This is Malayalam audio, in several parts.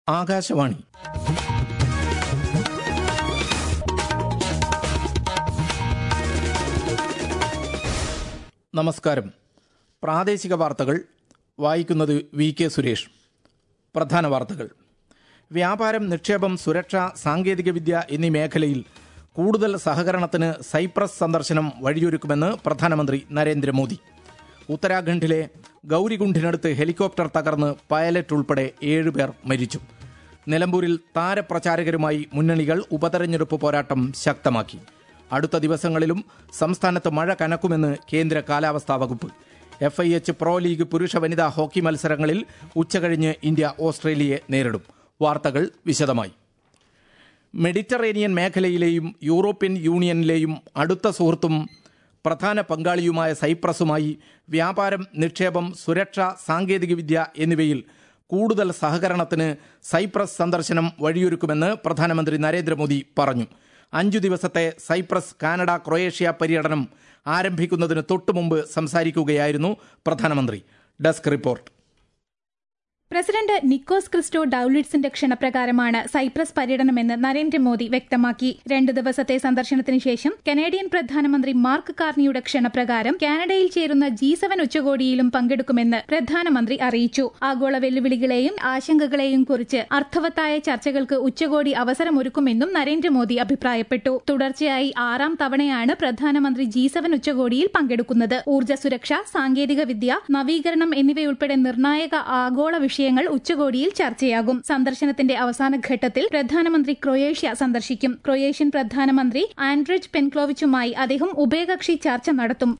ആകാശവാണി നമസ്കാരം പ്രാദേശിക വാർത്തകൾ വായിക്കുന്നത് വി കെ സുരേഷ് പ്രധാന വാർത്തകൾ വ്യാപാരം നിക്ഷേപം സുരക്ഷ സാങ്കേതികവിദ്യ എന്നീ മേഖലയിൽ കൂടുതൽ സഹകരണത്തിന് സൈപ്രസ് സന്ദർശനം വഴിയൊരുക്കുമെന്ന് പ്രധാനമന്ത്രി നരേന്ദ്രമോദി ഉത്തരാഖണ്ഡിലെ ഗൌരികുണ്ഠിനടുത്ത് ഹെലികോപ്റ്റർ തകർന്ന് പൈലറ്റ് ഉൾപ്പെടെ ഏഴുപേർ മരിച്ചു നിലമ്പൂരിൽ താരപ്രചാരകരുമായി മുന്നണികൾ ഉപതെരഞ്ഞെടുപ്പ് പോരാട്ടം ശക്തമാക്കി അടുത്ത ദിവസങ്ങളിലും സംസ്ഥാനത്ത് മഴ കനക്കുമെന്ന് കേന്ദ്ര കാലാവസ്ഥാ വകുപ്പ് F I H pro league പുരുഷ വനിതാ ഹോക്കി മത്സരങ്ങളിൽ ഉച്ചകഴിഞ്ഞ് ഇന്ത്യ ഓസ്ട്രേലിയയെ നേരിടും വാർത്തകൾ വിശദമായി മെഡിറ്ററേനിയൻ മേഖലയിലെയും യൂറോപ്യൻ യൂണിയനിലെയും അടുത്ത സുഹൃത്തും പ്രധാന പങ്കാളിയുമായ സൈപ്രസുമായി വ്യാപാരം നിക്ഷേപം സുരക്ഷ സാങ്കേതികവിദ്യ എന്നിവയിൽ കൂടുതൽ സഹകരണത്തിന് സൈപ്രസ് സന്ദർശനം വഴിയൊരുക്കുമെന്ന് പ്രധാനമന്ത്രി നരേന്ദ്രമോദി പറഞ്ഞു അഞ്ചു ദിവസത്തെ സൈപ്രസ് കാനഡ ക്രൊയേഷ്യ പര്യടനം ആരംഭിക്കുന്നതിന് തൊട്ടുമുമ്പ് സംസാരിക്കുകയായിരുന്നു പ്രധാനമന്ത്രി ഡെസ്ക് റിപ്പോർട്ട് പ്രസിഡന്റ് നിക്കോസ് ക്രിസ്റ്റോ ഡൌലിറ്റ്സിന്റെ ക്ഷണപ്രകാരമാണ് സൈപ്രസ് പര്യടനമെന്ന് നരേന്ദ്രമോദി വ്യക്തമാക്കി രണ്ട് ദിവസത്തെ സന്ദർശനത്തിന് ശേഷം കനേഡിയൻ പ്രധാനമന്ത്രി മാർക്ക് കാർണിയുടെ ക്ഷണപ്രകാരം കാനഡയിൽ ചേരുന്ന ജി സെവൻ ഉച്ചകോടിയിലും പങ്കെടുക്കുമെന്ന് പ്രധാനമന്ത്രി അറിയിച്ചു ആഗോള വെല്ലുവിളികളെയും ആശങ്കകളെയും കുറിച്ച് അർത്ഥവത്തായ ചർച്ചകൾക്ക് ഉച്ചകോടി അവസരമൊരുക്കുമെന്നും നരേന്ദ്രമോദി അഭിപ്രായപ്പെട്ടു തുടർച്ചയായി ആറാം തവണയാണ് പ്രധാനമന്ത്രി ജി സെവൻ ഉച്ചകോടിയിൽ പങ്കെടുക്കുന്നത് ഊർജ്ജ സുരക്ഷ സാങ്കേതിക വിദ്യ നവീകരണം എന്നിവയുൾപ്പെടെ നിർണായക ആഗോള വിഷയങ്ങൾ ഉച്ചകോടിയിൽ ചർച്ചയാകും സന്ദർശനത്തിന്റെ അവസാന ഘട്ടത്തിൽ പ്രധാനമന്ത്രി ക്രൊയേഷ്യ സന്ദർശിക്കും ക്രൊയേഷ്യൻ പ്രധാനമന്ത്രി ആൻഡ്രിജ് പെൻക്ലോവിച്ചുമായി അദ്ദേഹം ഉഭയകക്ഷി ചർച്ച നടത്തും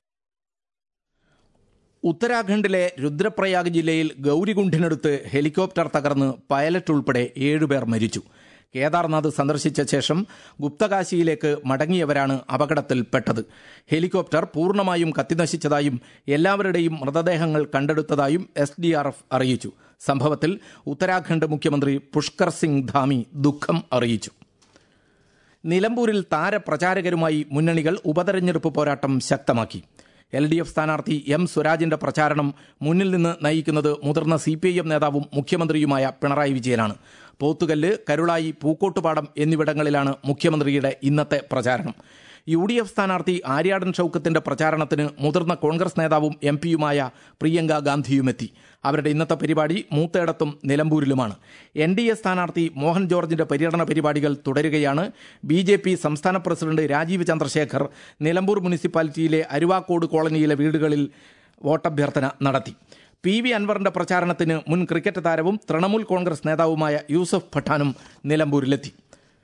ഉത്തരാഖണ്ഡിലെ രുദ്രപ്രയാഗ് ജില്ലയിൽ ഗൌരികുണ്ഠിനടുത്ത് ഹെലികോപ്റ്റർ തകർന്ന് പൈലറ്റ് ഉൾപ്പെടെ ഏഴുപേർ മരിച്ചു കേദാർനാഥ് സന്ദർശിച്ച ശേഷം ഗുപ്തകാശിയിലേക്ക് മടങ്ങിയവരാണ് അപകടത്തിൽപ്പെട്ടത് ഹെലികോപ്റ്റർ പൂർണ്ണമായും കത്തിനശിച്ചതായും എല്ലാവരുടെയും മൃതദേഹങ്ങൾ കണ്ടെടുത്തതായും എസ് ഡി ആർ എഫ് അറിയിച്ചു സംഭവത്തിൽ ഉത്തരാഖണ്ഡ് മുഖ്യമന്ത്രി പുഷ്കർ സിംഗ് ധാമി ദുഃഖം അറിയിച്ചു നിലമ്പൂരിൽ താരപ്രചാരകരുമായി മുന്നണികൾ ഉപതെരഞ്ഞെടുപ്പ് പോരാട്ടം ശക്തമാക്കി എൽ ഡി എഫ് സ്ഥാനാർത്ഥി എം സ്വരാജിന്റെ പ്രചാരണം മുന്നിൽ നിന്ന് നയിക്കുന്നത് മുതിർന്ന സി പി ഐ എം നേതാവും മുഖ്യമന്ത്രിയുമായ പിണറായി വിജയനാണ് പോത്തുകല്ല് കരുളായി പൂക്കോട്ടുപാടം എന്നിവിടങ്ങളിലാണ് മുഖ്യമന്ത്രിയുടെ ഇന്നത്തെ പ്രചാരണം യു ഡി എഫ് സ്ഥാനാർത്ഥി ആര്യാടൻ ഷൌക്കത്തിന്റെ പ്രചാരണത്തിന് മുതിർന്ന കോൺഗ്രസ് നേതാവും എം പിയുമായ പ്രിയങ്ക ഗാന്ധിയുമെത്തി അവരുടെ ഇന്നത്തെ പരിപാടി മൂത്തേടത്തും നിലമ്പൂരിലുമാണ് എൻ ഡി എ സ്ഥാനാർത്ഥി മോഹൻ ജോർജിന്റെ പര്യടന പരിപാടികൾ തുടരുകയാണ് ബി ജെ പി സംസ്ഥാന പ്രസിഡന്റ് രാജീവ് ചന്ദ്രശേഖർ നിലമ്പൂർ മുനിസിപ്പാലിറ്റിയിലെ അരുവാക്കോട് കോളനിയിലെ വീടുകളിൽ വോട്ടഭ്യർത്ഥന നടത്തി പി വി അൻവറിന്റെ പ്രചാരണത്തിന് മുൻ ക്രിക്കറ്റ് താരവും തൃണമൂൽ കോൺഗ്രസ് നേതാവുമായ യൂസഫ് പഠാനും നിലമ്പൂരിലെത്തി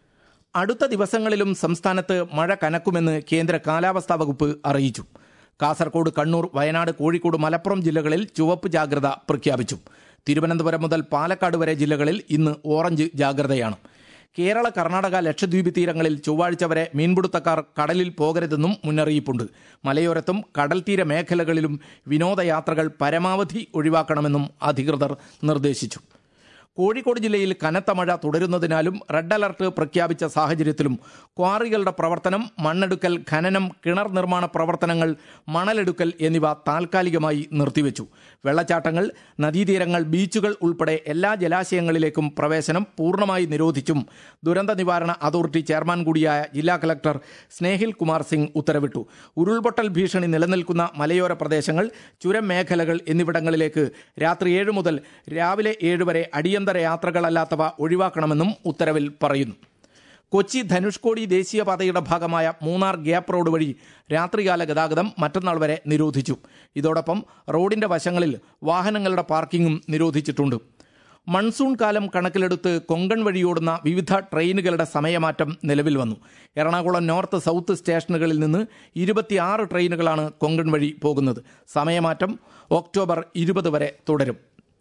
അടുത്ത ദിവസങ്ങളിലും സംസ്ഥാനത്ത് മഴ കനക്കുമെന്ന് കേന്ദ്ര കാലാവസ്ഥാ വകുപ്പ് അറിയിച്ചു കാസർഗോഡ് കണ്ണൂർ വയനാട് കോഴിക്കോട് മലപ്പുറം ജില്ലകളിൽ ചുവപ്പ് ജാഗ്രത പ്രഖ്യാപിച്ചു തിരുവനന്തപുരം മുതൽ പാലക്കാട് വരെ ജില്ലകളിൽ ഇന്ന് ഓറഞ്ച് ജാഗ്രതയാണ് കേരള കർണാടക ലക്ഷദ്വീപ് തീരങ്ങളിൽ ചൊവ്വാഴ്ച വരെ മീൻപിടുത്തക്കാർ കടലിൽ പോകരുതെന്നും മുന്നറിയിപ്പുണ്ട് മലയോരത്തും കടൽത്തീര മേഖലകളിലും വിനോദയാത്രകൾ പരമാവധി ഒഴിവാക്കണമെന്നും അധികൃതർ നിർദ്ദേശിച്ചു കോഴിക്കോട് ജില്ലയിൽ കനത്ത മഴ തുടരുന്നതിനാലും റെഡ് അലർട്ട് പ്രഖ്യാപിച്ച സാഹചര്യത്തിലും ക്വാറികളുടെ പ്രവർത്തനം മണ്ണെടുക്കൽ ഖനനം കിണർ നിർമ്മാണ പ്രവർത്തനങ്ങൾ മണലെടുക്കൽ എന്നിവ താൽക്കാലികമായി നിർത്തിവെച്ചു വെള്ളച്ചാട്ടങ്ങൾ നദീതീരങ്ങൾ ബീച്ചുകൾ ഉൾപ്പെടെ എല്ലാ ജലാശയങ്ങളിലേക്കും പ്രവേശനം പൂർണ്ണമായി നിരോധിച്ചും ദുരന്ത നിവാരണ അതോറിറ്റി ചെയർമാൻ കൂടിയായ ജില്ലാ കലക്ടർ സ്നേഹിൽ കുമാർ സിംഗ് ഉത്തരവിട്ടു ഉരുൾപൊട്ടൽ ഭീഷണി നിലനിൽക്കുന്ന മലയോര പ്രദേശങ്ങൾ ചുരം മേഖലകൾ എന്നിവിടങ്ങളിലേക്ക് രാത്രി ഏഴ് മുതൽ രാവിലെ ഏഴ് വരെ അടിയന്തര യാത്രകളല്ലാത്തവ ഒഴിവാക്കണമെന്നും ഉത്തരവിൽ പറയുന്നു കൊച്ചി ധനുഷ്കോടി ദേശീയപാതയുടെ ഭാഗമായ മൂന്നാർ ഗ്യാപ്പ് റോഡ് വഴി രാത്രികാല ഗതാഗതം മറ്റന്നാൾ വരെ നിരോധിച്ചു ഇതോടൊപ്പം റോഡിന്റെ വശങ്ങളിൽ വാഹനങ്ങളുടെ പാർക്കിംഗും നിരോധിച്ചിട്ടുണ്ട് മൺസൂൺ കാലം കണക്കിലെടുത്ത് കൊങ്കൺ വഴിയോടുന്ന വിവിധ ട്രെയിനുകളുടെ സമയമാറ്റം നിലവിൽ വന്നു എറണാകുളം നോർത്ത് സൗത്ത് സ്റ്റേഷനുകളിൽ നിന്ന് ഇരുപത്തിയാറ് ട്രെയിനുകളാണ് കൊങ്കൺ വഴി പോകുന്നത് സമയമാറ്റം ഒക്ടോബർ ഇരുപത് വരെ തുടരും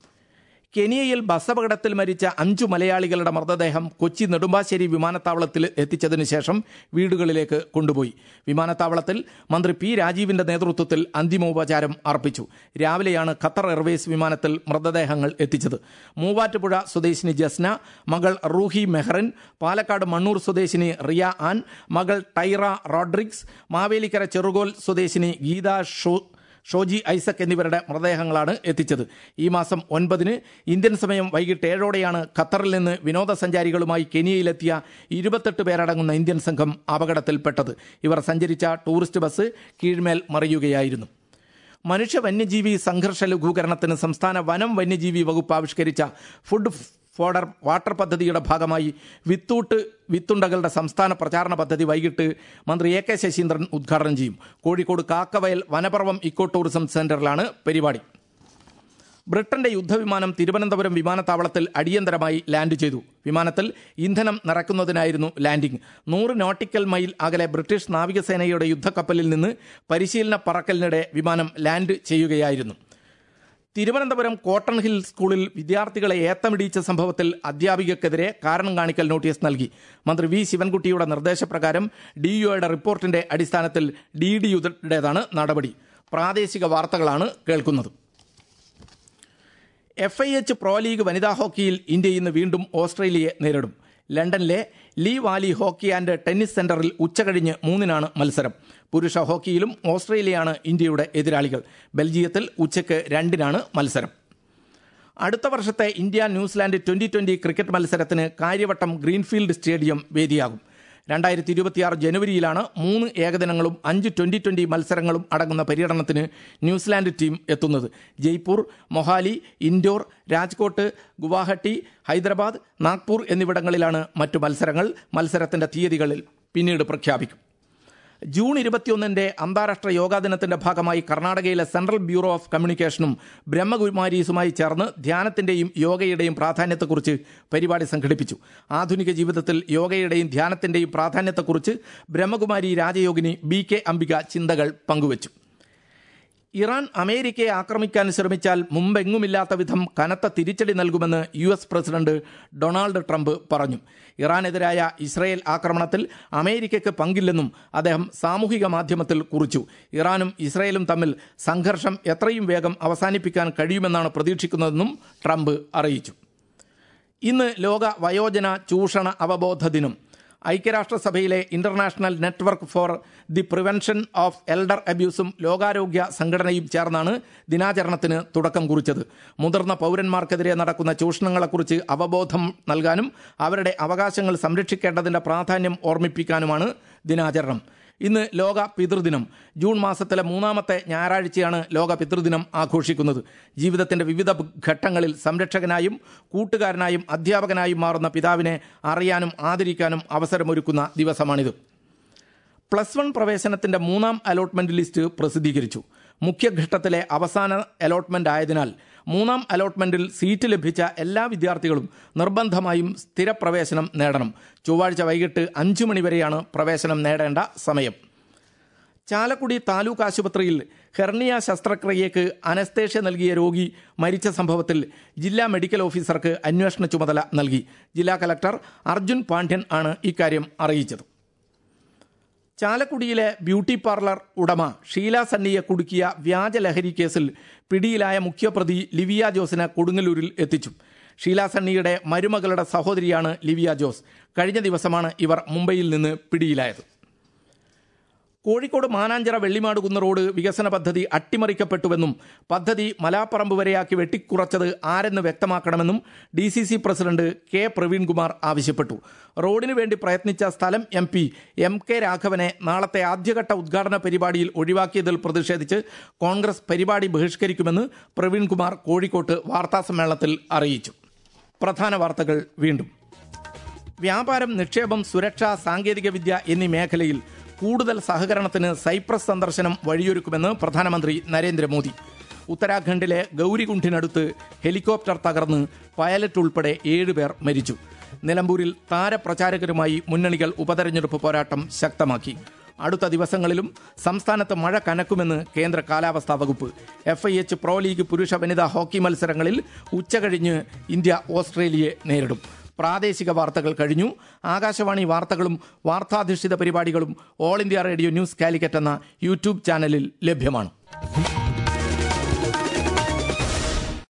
കെനിയയിൽ ബസ് അപകടത്തിൽ മരിച്ച അഞ്ചു മലയാളികളുടെ മൃതദേഹം കൊച്ചി നെടുമ്പാശ്ശേരി വിമാനത്താവളത്തിൽ എത്തിച്ചതിനു ശേഷം വീടുകളിലേക്ക് കൊണ്ടുപോയി വിമാനത്താവളത്തിൽ മന്ത്രി പി രാജീവിന്റെ നേതൃത്വത്തിൽ അന്തിമോപചാരം അർപ്പിച്ചു രാവിലെയാണ് ഖത്തർ എയർവേസ് വിമാനത്തിൽ മൃതദേഹങ്ങൾ എത്തിച്ചത് മൂവാറ്റുപുഴ സ്വദേശിനി ജസ്ന മകൾ റൂഹി മെഹ്റൻ പാലക്കാട് മണ്ണൂർ സ്വദേശിനി റിയ ആൻ മകൾ ടൈറ റോഡ്രിക്സ് മാവേലിക്കര ചെറുകോൽ സ്വദേശിനി ഗീത ഷോ ഷോജി ഐസക് എന്നിവരുടെ മൃതദേഹങ്ങളാണ് എത്തിച്ചത് ഈ മാസം ഒൻപതിന് ഇന്ത്യൻ സമയം വൈകിട്ട് ഏഴോടെയാണ് ഖത്തറിൽ നിന്ന് വിനോദസഞ്ചാരികളുമായി കെനിയയിലെത്തിയ ഇരുപത്തെട്ട് പേരടങ്ങുന്ന ഇന്ത്യൻ സംഘം അപകടത്തിൽപ്പെട്ടത് ഇവർ സഞ്ചരിച്ച ടൂറിസ്റ്റ് ബസ് കീഴ്മേൽ മറിയുകയായിരുന്നു മനുഷ്യ വന്യജീവി സംഘർഷ ലഘൂകരണത്തിന് സംസ്ഥാന വനം വന്യജീവി വകുപ്പ് ആവിഷ്കരിച്ച ഫുഡ് ഫോഡർ വാട്ടർ പദ്ധതിയുടെ ഭാഗമായി വിത്തൂട്ട് വിത്തുണ്ടകളുടെ സംസ്ഥാന പ്രചാരണ പദ്ധതി വൈകിട്ട് മന്ത്രി എ കെ ശശീന്ദ്രൻ ഉദ്ഘാടനം ചെയ്യും കോഴിക്കോട് കാക്കവയൽ വനപർവം ഇക്കോ ടൂറിസം സെന്ററിലാണ് പരിപാടി ബ്രിട്ടന്റെ യുദ്ധവിമാനം തിരുവനന്തപുരം വിമാനത്താവളത്തിൽ അടിയന്തരമായി ലാൻഡ് ചെയ്തു വിമാനത്തിൽ ഇന്ധനം നിറയ്ക്കുന്നതിനായിരുന്നു ലാൻഡിംഗ് നൂറ് നോട്ടിക്കൽ മൈൽ അകലെ ബ്രിട്ടീഷ് നാവികസേനയുടെ യുദ്ധക്കപ്പലിൽ നിന്ന് പരിശീലന പറക്കലിനിടെ വിമാനം ലാൻഡ് ചെയ്യുകയായിരുന്നു തിരുവനന്തപുരം കോട്ടൺ ഹിൽ സ്കൂളിൽ വിദ്യാർത്ഥികളെ ഏത്തമിടിയിച്ച സംഭവത്തിൽ അധ്യാപികക്കെതിരെ കാരണം കാണിക്കൽ നോട്ടീസ് നൽകി മന്ത്രി വി ശിവൻകുട്ടിയുടെ നിർദ്ദേശപ്രകാരം ഡിഇഒയുടെ റിപ്പോർട്ടിന്റെ അടിസ്ഥാനത്തിൽ ഡി ഡിയുടേതാണ് നടപടി പ്രാദേശിക വാർത്തകളാണ് കേൾക്കുന്നത് F I H pro league വനിതാ ഹോക്കിയിൽ ഇന്ത്യ ഇന്ന് വീണ്ടും ഓസ്ട്രേലിയയെ നേരിടും ലണ്ടനിലെ Lee Valley hockey and tennis സെന്ററിൽ ഉച്ചകഴിഞ്ഞ് മൂന്നിനാണ് മത്സരം പുരുഷ ഹോക്കിയിലും ഓസ്ട്രേലിയയാണ് ഇന്ത്യയുടെ എതിരാളികൾ ബെൽജിയത്തിൽ ഉച്ചയ്ക്ക് രണ്ടിനാണ് മത്സരം അടുത്ത വർഷത്തെ India New Zealand twenty twenty cricket മത്സരത്തിന് കാര്യവട്ടം ഗ്രീൻഫീൽഡ് സ്റ്റേഡിയം വേദിയാകും രണ്ടായിരത്തി ഇരുപത്തിയാറ് ജനുവരിയിലാണ് മൂന്ന് ഏകദിനങ്ങളും അഞ്ച് ട്വന്റി ട്വന്റി മത്സരങ്ങളും അടങ്ങുന്ന പര്യടനത്തിന് ന്യൂസിലാൻഡ് ടീം എത്തുന്നത് ജയ്പൂർ മൊഹാലി ഇൻഡോർ രാജ്കോട്ട് ഗുവാഹട്ടി ഹൈദരാബാദ് നാഗ്പൂർ എന്നിവിടങ്ങളിലാണ് മറ്റു മത്സരങ്ങൾ മത്സരത്തിന്റെ തീയതികളിൽ പിന്നീട് പ്രഖ്യാപിക്കും ജൂൺ ഇരുപത്തിയൊന്നിന്റെ അന്താരാഷ്ട്ര യോഗാ ദിനത്തിന്റെ ഭാഗമായി കർണാടകയിലെ സെൻട്രൽ ബ്യൂറോ ഓഫ് കമ്മ്യൂണിക്കേഷനും ബ്രഹ്മകുമാരീസുമായി ചേർന്ന് ധ്യാനത്തിന്റെയും യോഗയുടെയും പ്രാധാന്യത്തെക്കുറിച്ച് പരിപാടി സംഘടിപ്പിച്ചു ആധുനിക ജീവിതത്തിൽ യോഗയുടെയും ധ്യാനത്തിന്റെയും പ്രാധാന്യത്തെക്കുറിച്ച് ബ്രഹ്മകുമാരി രാജയോഗിനി ബി കെ അംബിക ചിന്തകൾ പങ്കുവച്ചു ഇറാൻ അമേരിക്കയെ ആക്രമിക്കാൻ ശ്രമിച്ചാൽ മുമ്പെങ്ങുമില്ലാത്ത വിധം കനത്ത തിരിച്ചടി നൽകുമെന്ന് U S president Donald Trump പറഞ്ഞു ഇറാനെതിരായ ഇസ്രയേൽ ആക്രമണത്തിൽ അമേരിക്കയ്ക്ക് പങ്കില്ലെന്നും അദ്ദേഹം സാമൂഹിക മാധ്യമത്തിൽ കുറിച്ചു ഇറാനും ഇസ്രയേലും തമ്മിൽ സംഘർഷം എത്രയും വേഗം അവസാനിപ്പിക്കാൻ കഴിയുമെന്നാണ് പ്രതീക്ഷിക്കുന്നതെന്നും ട്രംപ് അറിയിച്ചു ഇന്ന് ലോക വയോജന ചൂഷണ അവബോധ ദിനം ഐക്യരാഷ്ട്രസഭയിലെ international network for the prevention of elder അബ്യൂസും ലോകാരോഗ്യ സംഘടനയും ചേർന്നാണ് ദിനാചരണത്തിന് തുടക്കം കുറിച്ചത് മുതിർന്ന പൗരന്മാർക്കെതിരെ നടക്കുന്ന ചൂഷണങ്ങളെക്കുറിച്ച് അവബോധം നൽകാനും അവരുടെ അവകാശങ്ങൾ സംരക്ഷിക്കേണ്ടതിന്റെ പ്രാധാന്യം ഓർമ്മിപ്പിക്കാനുമാണ് ദിനാചരണം ഇന്ന് ലോക പിതൃദിനം ജൂൺ മാസത്തിലെ മൂന്നാമത്തെ ഞായറാഴ്ചയാണ് ലോക പിതൃദിനം ആഘോഷിക്കുന്നത് ജീവിതത്തിന്റെ വിവിധ ഘട്ടങ്ങളിൽ സംരക്ഷകനായും കൂട്ടുകാരനായും അധ്യാപകനായും മാറുന്ന പിതാവിനെ അറിയാനും ആദരിക്കാനും അവസരമൊരുക്കുന്ന ദിവസമാണിത് പ്ലസ് വൺ പ്രവേശനത്തിന്റെ മൂന്നാം അലോട്ട്മെന്റ് ലിസ്റ്റ് പ്രസിദ്ധീകരിച്ചു മുഖ്യഘട്ടത്തിലെ അവസാന അലോട്ട്മെന്റ് ആയതിനാൽ മൂന്നാം അലോട്ട്മെന്റിൽ സീറ്റ് ലഭിച്ച എല്ലാ വിദ്യാർത്ഥികളും നിർബന്ധമായും സ്ഥിരപ്രവേശനം നേടണം ചൊവ്വാഴ്ച വൈകിട്ട് അഞ്ചു മണിവരെയാണ് പ്രവേശനം നേടേണ്ട സമയം ചാലക്കുടി താലൂക്ക് ആശുപത്രിയിൽ ഹെർണിയ ശസ്ത്രക്രിയയ്ക്ക് അനസ്തേഷ്യ നൽകിയ രോഗി മരിച്ച സംഭവത്തിൽ ജില്ലാ മെഡിക്കൽ ഓഫീസർക്ക് അന്വേഷണ ചുമതല നൽകി ജില്ലാ കലക്ടർ അർജുൻ പാണ്ഡ്യൻ ആണ് ഇക്കാര്യം അറിയിച്ചത് ചാലക്കുടിയിലെ ബ്യൂട്ടി പാർലർ ഉടമ ഷീല സണ്ണിയെ കുടുക്കിയ വ്യാജ ലഹരി കേസിൽ പിടിയിലായ മുഖ്യപ്രതി ലിവിയ ജോസിനെ കൊടുങ്ങല്ലൂരിൽ എത്തിച്ചു ഷീല സണ്ണിയുടെ മരുമകളുടെ സഹോദരിയാണ് ലിവിയ ജോസ് കഴിഞ്ഞ ദിവസമാണ് ഇവർ മുംബൈയിൽ നിന്ന് പിടിയിലായത് കോഴിക്കോട് മാനാഞ്ചിറ വെള്ളിമാട് കുന്ന് റോഡ് വികസന പദ്ധതി അട്ടിമറിക്കപ്പെട്ടുവെന്നും പദ്ധതി മലാപ്പറമ്പ് വരെയാക്കി വെട്ടിക്കുറച്ചത് ആരെന്ന് വ്യക്തമാക്കണമെന്നും D C C president K Praveenkumar ആവശ്യപ്പെട്ടു റോഡിനു വേണ്ടി പ്രയത്നിച്ച സ്ഥലം എം പി എം കെ രാഘവനെ നാളത്തെ ആദ്യഘട്ട ഉദ്ഘാടന പരിപാടിയിൽ ഒഴിവാക്കിയതിൽ പ്രതിഷേധിച്ച് കോൺഗ്രസ് പരിപാടി ബഹിഷ്കരിക്കുമെന്ന് പ്രവീൺകുമാർ കോഴിക്കോട്ട് വാർത്താസമ്മേളനത്തിൽ അറിയിച്ചു പ്രധാന വാർത്തകൾ വീണ്ടും വ്യാപാരം നിക്ഷേപം സുരക്ഷ സാങ്കേതികവിദ്യ എന്നീ മേഖലയിൽ കൂടുതൽ സഹകരണത്തിന് സൈപ്രസ് സന്ദർശനം വഴിയൊരുക്കുമെന്ന് പ്രധാനമന്ത്രി നരേന്ദ്രമോദി ഉത്തരാഖണ്ഡിലെ ഗൗരികുണ്ഠിനടുത്ത് ഹെലികോപ്റ്റർ തകർന്ന് പൈലറ്റ് ഉൾപ്പെടെ ഏഴുപേർ മരിച്ചു നിലമ്പൂരിൽ താരപ്രചാരകരുമായി മുന്നണികൾ ഉപതെരഞ്ഞെടുപ്പ് പോരാട്ടം ശക്തമാക്കി അടുത്ത ദിവസങ്ങളിലും സംസ്ഥാനത്ത് മഴ കനക്കുമെന്ന് കേന്ദ്ര കാലാവസ്ഥാ വകുപ്പ് F I H pro league പുരുഷ വനിതാ ഹോക്കി മത്സരങ്ങളിൽ ഉച്ചകഴിഞ്ഞ് ഇന്ത്യ ഓസ്ട്രേലിയയെ നേരിടും പ്രാദേശിക വാർത്തകൾ കഴിഞ്ഞു ആകാശവാണി വാർത്തകളും വാർത്താധിഷ്ഠിത പരിപാടികളും all India radio news Calicut എന്ന യൂട്യൂബ് ചാനലിൽ ലഭ്യമാണ്